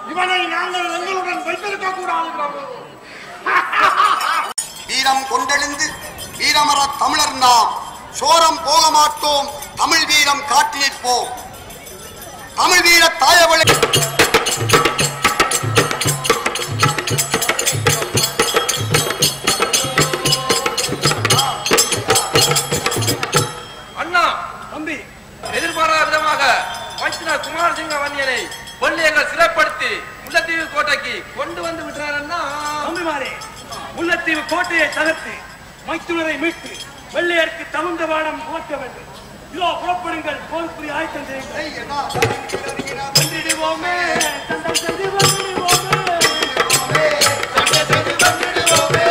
இவனை நாங்கள் எங்களுடன் வைத்திருக்க கூடாது பிரபு வீரம் கொண்டெழுந்து வீரமர தமிழர் நாம் சோரம் போக மாட்டோம் தமிழ் வீரம் காட்டி நிற்போம் தமிழ் வீர தாயவளை அண்ணா தம்பி எதிர்பாராத விதமாக வைத்தியர் குமாரசிங்க வன்னியனை கொள்ளையர்கள் சிறைப்படுத்தி முல்லைத்தீவு கோட்டைக்கு கொண்டு வந்து விட்டார் அண்ணா தம்பிமாரே முல்லைத்தீவு கோட்டையை தகர்த்து மைத்துனரை மீட்டு வெள்ளையருக்கு தகுந்த வாடம் ஓட்ட வேண்டும் இதோ புறப்படுங்கள் போருக்குரிய ஆயத்தம் செய்யுங்கள் வென்றிடுவோமே சண்டை செய்து வென்றிடுவோமே சண்டை செய்து வென்றிடுவோமே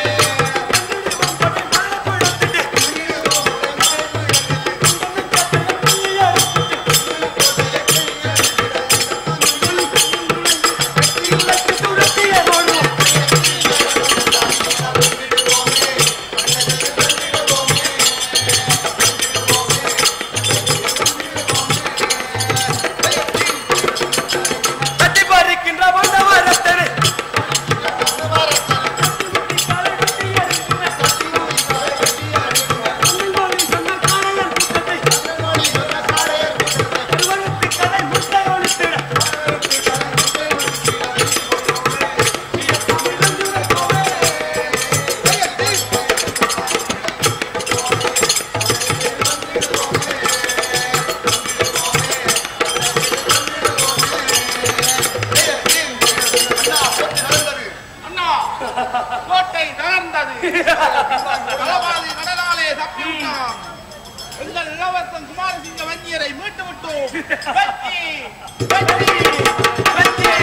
கட்டி பறிக்கின்ற வந்தவரத்தனை அண்ணா கோட்டை தகர்ந்தது களவாதி கடலாலே தப்பிவிட்டான் எங்கள் இளவரசன் குமாரசிங்க வன்னியரை மீட்டு விட்டோம் வெற்றி வெற்றி வெற்றி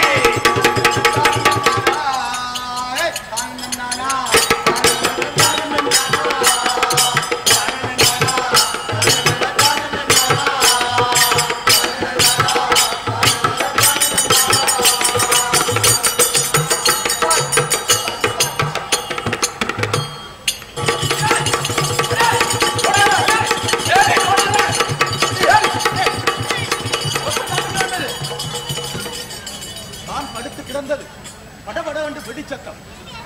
நான் படுத்து கிடந்தது படபட என்று வெடிச்சத்தம்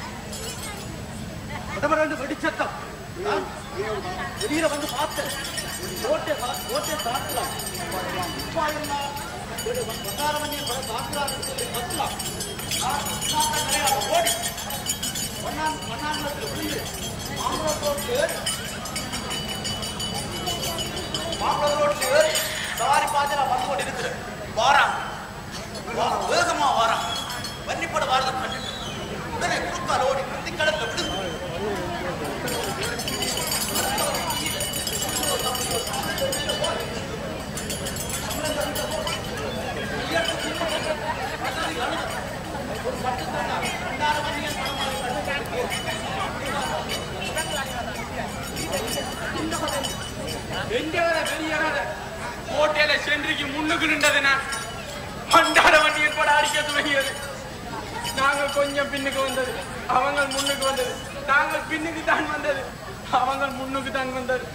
படபட என்று வெடிச்சத்தம் நான் வெளியில வந்து பார்த்தேன் கோட்டை கோட்டை தாக்கலாம் அப்பா என்ன வந்தாரமணி தாக்குறாருன்னு சொல்லி கத்தலாம் நான் உண்ணாத நிலையாக ஓடி மண்ணான் மண்ணாங்கத்தில் விழுந்து மாம்பழம் ரோட்டில் ஏறி மாம்பழம் ரோட்டில் ஏறி சவாரி பாதையில் வந்து கொண்டு இருக்கிறேன் வாரான் வா- வேகமா வாரான் வன்னிப்பட வாரத கண்டு உடனே குறுக்கால் ஓடி குந்தி கடல்ல விழுந்து எங்க வர பெரியவர கோட்டையில சென்றிக்கு முன்னுக்கு நின்றதுனா மண்டாட வண்டியன் கூட அடிக்க துவங்கியது நாங்கள் கொஞ்சம் பின்னுக்கு வந்தது அவங்க முன்னுக்கு வந்தது நாங்கள் பின்னுக்கு தான் வந்தது அவங்க முன்னுக்கு தான் வந்தது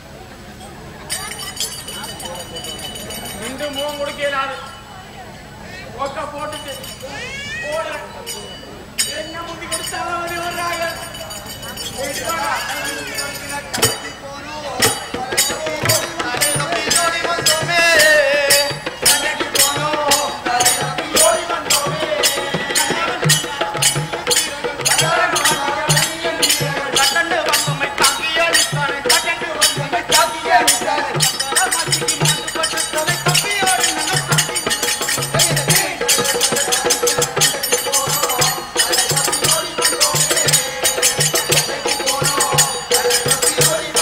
இன்று முகம் கொடுக்க இயலாது ஒக்க போட்டுட்டு ஓட என்ன முந்தி கொடுத்தாலும் வந்து வர்றாங்க ஓடி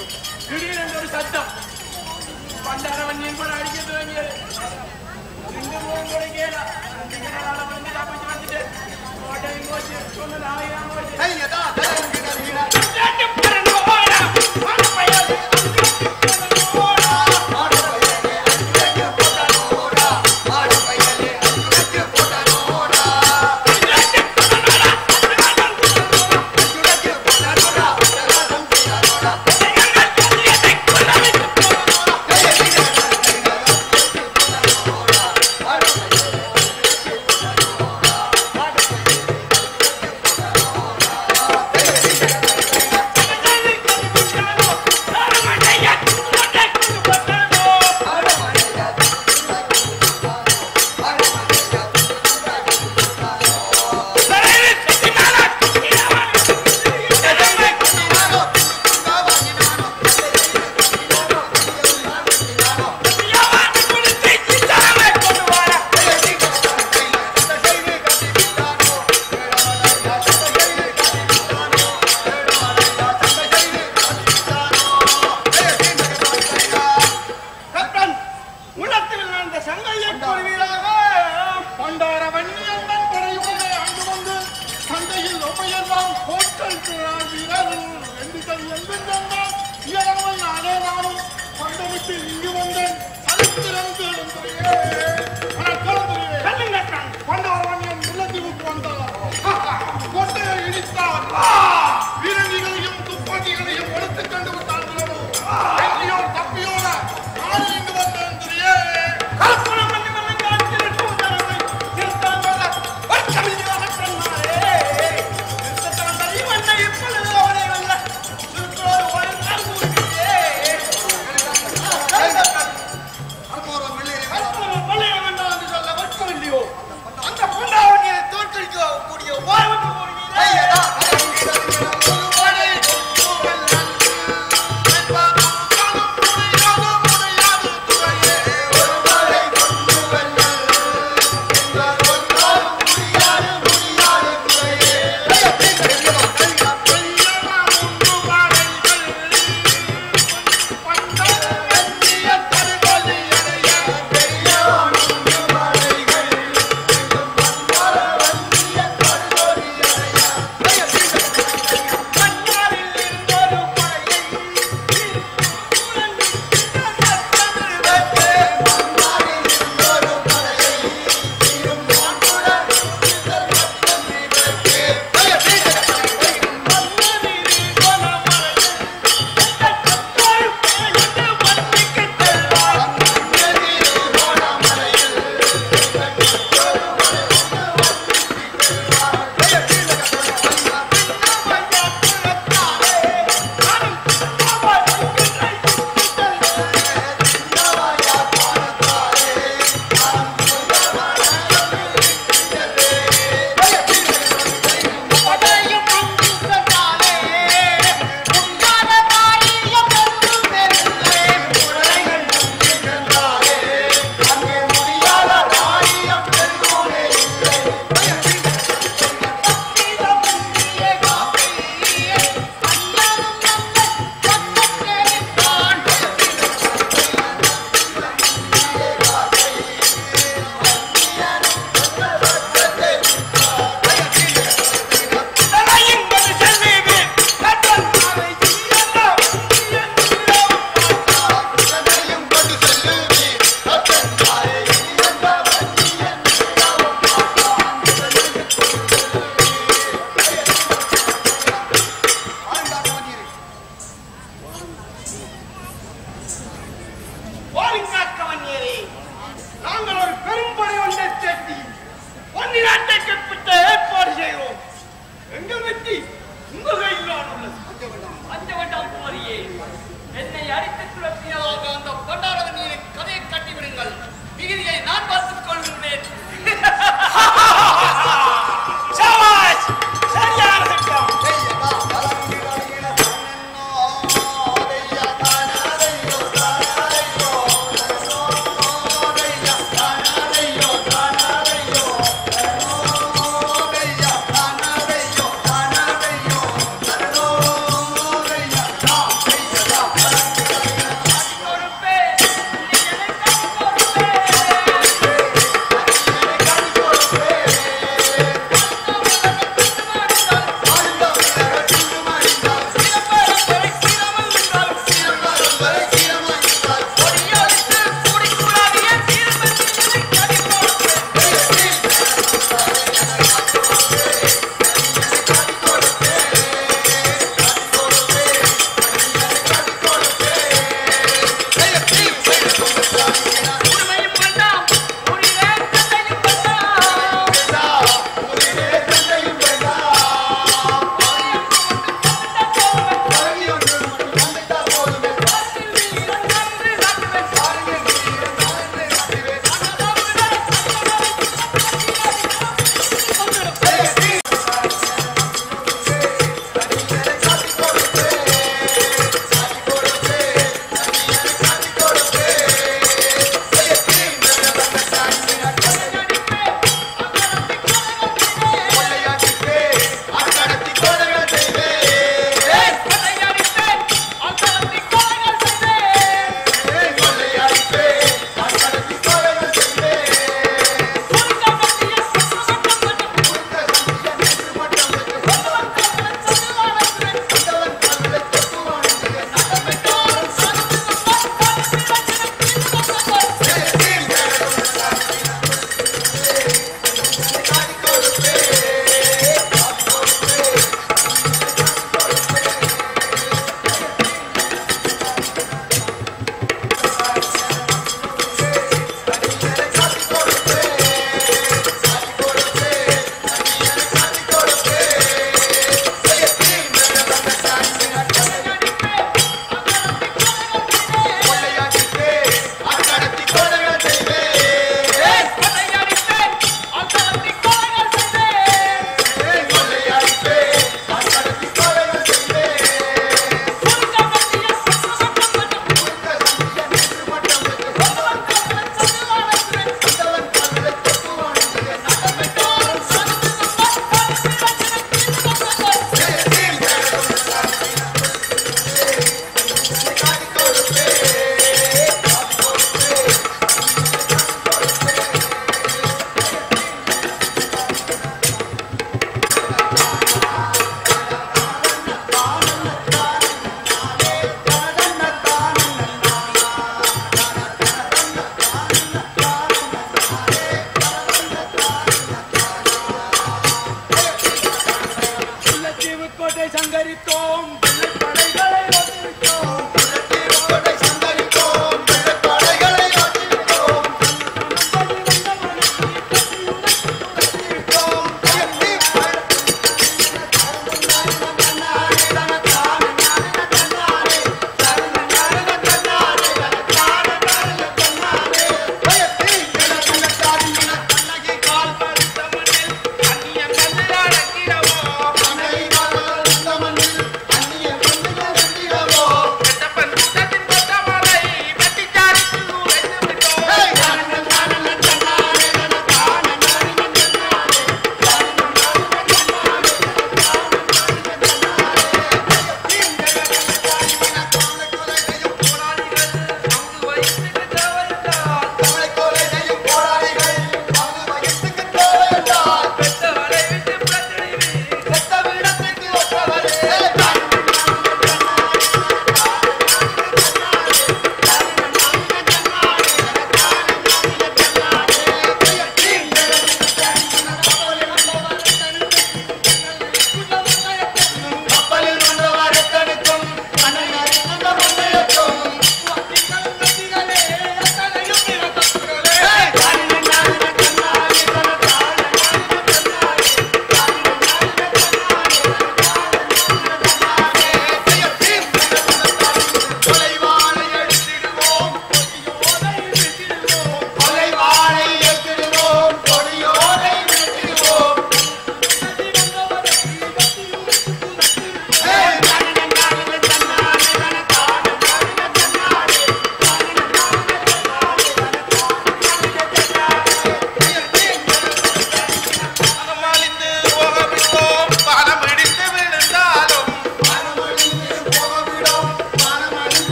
திடீரென்று ஒரு சத்தம் பண்டாரவண்ணியன் கூட அடிக்க துவங்கியது ரெண்டு மூணு கூட கேள வந்து தப்பிச்சு வந்துட்டு கோட்டையும் போச்சு சொன்ன நாளைக்கு போச்சு தையதா தரங்கிடா ரெண்டு பிறந்து ஓடா மண் பயலே கப்பன் உள்ளத்தில் நடந்த சங்கையை கூறுவீராக பண்டார வன்னியம்மன் படையுடனே அங்கு வந்து சந்தையில் ஒப்பையெல்லாம் போட்டல் வீரர் எண்ணிக்கை எங்கெங்கெல்லாம் இயலமை நானே நானும் பண்டமிட்டு இங்கு வந்தேன் சரித்திரந்து பண்டார வன்னியன் முல்லத்தீவுக்கு வந்தார் கோட்டையை இடித்தார் வீரணிகளையும் துப்பாக்கிகளையும் எடுத்து கண்டு விட்டார்களோ எங்கேயோ தப்பியோட நான் இங்கு வந்தேன் தெரியே கற்பனை பண்ணி பண்ணி காத்திருக்கும் உணர்வை திருத்தம் வர வர்க்கமில்லாத கண்ணாரே திருத்தம் தனி வந்த இப்பொழுது அவனை வல்ல திருத்தோடு ஒரு நாள் கூறியே அற்புதம் வெள்ளையரே கற்பனை பழைய வேண்டாம் என்று சொல்ல வர்க்கமில்லையோ அந்த பொண்டாவணியை தோற்கடிக்க கூடிய வாழ்வு தையதா வாரிங்காக்கவன்னியரே நாங்கள் ஒரு பெரும்படை ஒன்றை சேர்த்தி பொன்னி நாட்டை கைப்பற்ற ஏற்பாடு செய்கிறோம் எங்கள் வெற்றி உங்கள் கையில் தான் உள்ளது அஞ்ச வேண்டாம் குமரியே என்னை அடித்து துரத்தியதாக அந்த பண்டாரவன் நீரை கதையை கட்டிவிடுங்கள் மிகுதியை நான் பார்த்துக் கொள்கிறேன் சபாஷ் சரியான திட்டம் தையதா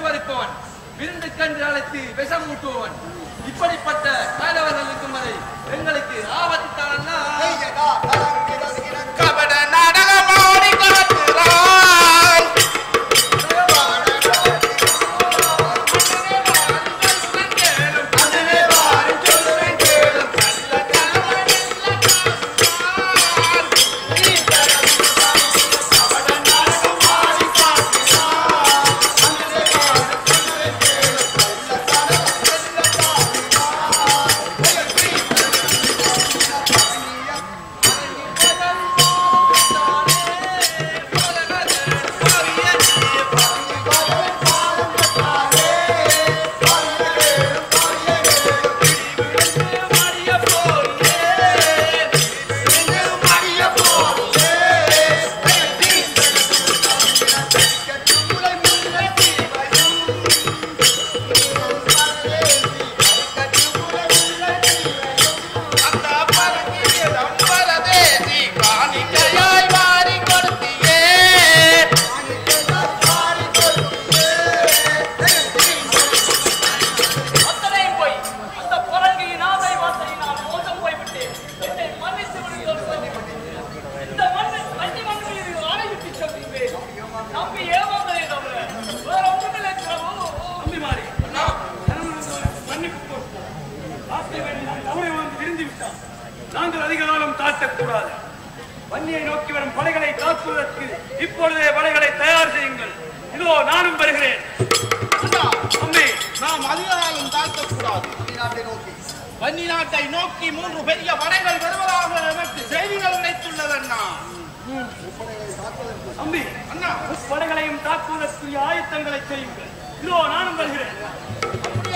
பறிப்பவன் விருந்து கன்று அழைத்து விஷம் ஊட்டுபவன் இப்படிப்பட்ட காலவர்கள் இருக்கும் வரை எங்களுக்கு ஆபத்து தானா கபட நாடகமாடி காத்துறாய் அத்தனையும் போய் அந்த பரங்கியின் ஆசை வார்த்தையினால் மோசம் போய்விட்டேன் என்னை மன்னித்து விடுங்கள் சொல்லி இந்த மண்ணு அஞ்சு மண் மீது ஆணையிட்டு சொல்கிறேன் நம்பி ஏமாந்ததே தவிர வேற ஒன்றுமில்லை பிரபு தம்பி மாறி அண்ணா மன்னிப்பு கோருவோம். ஆசை வேண்டினால் தவறை வந்து திரிந்து விட்டான் நாங்கள் அதிக காலம் தாழ்த்தக்கூடாது வன்னியை நோக்கி வரும் படைகளை தாக்குவதற்கு இப்பொழுதே படைகளை தயார் செய்யுங்கள் இதோ நானும் வருகிறேன் தம்பி நாம் அதிகாரம் தாழ்த்தக்கூடாது நாட்டை நோக்கி வன்னி நாட்டை நோக்கி மூன்று பெரிய படைகள் வருவதாக எனக்கு செய்திகள் கிடைத்துள்ளதண்ணா தம்பி அண்ணா படைகளையும் தாக்குவதற்குரிய ஆயத்தங்களை செய்யுங்கள் இதோ நானும் வருகிறேன்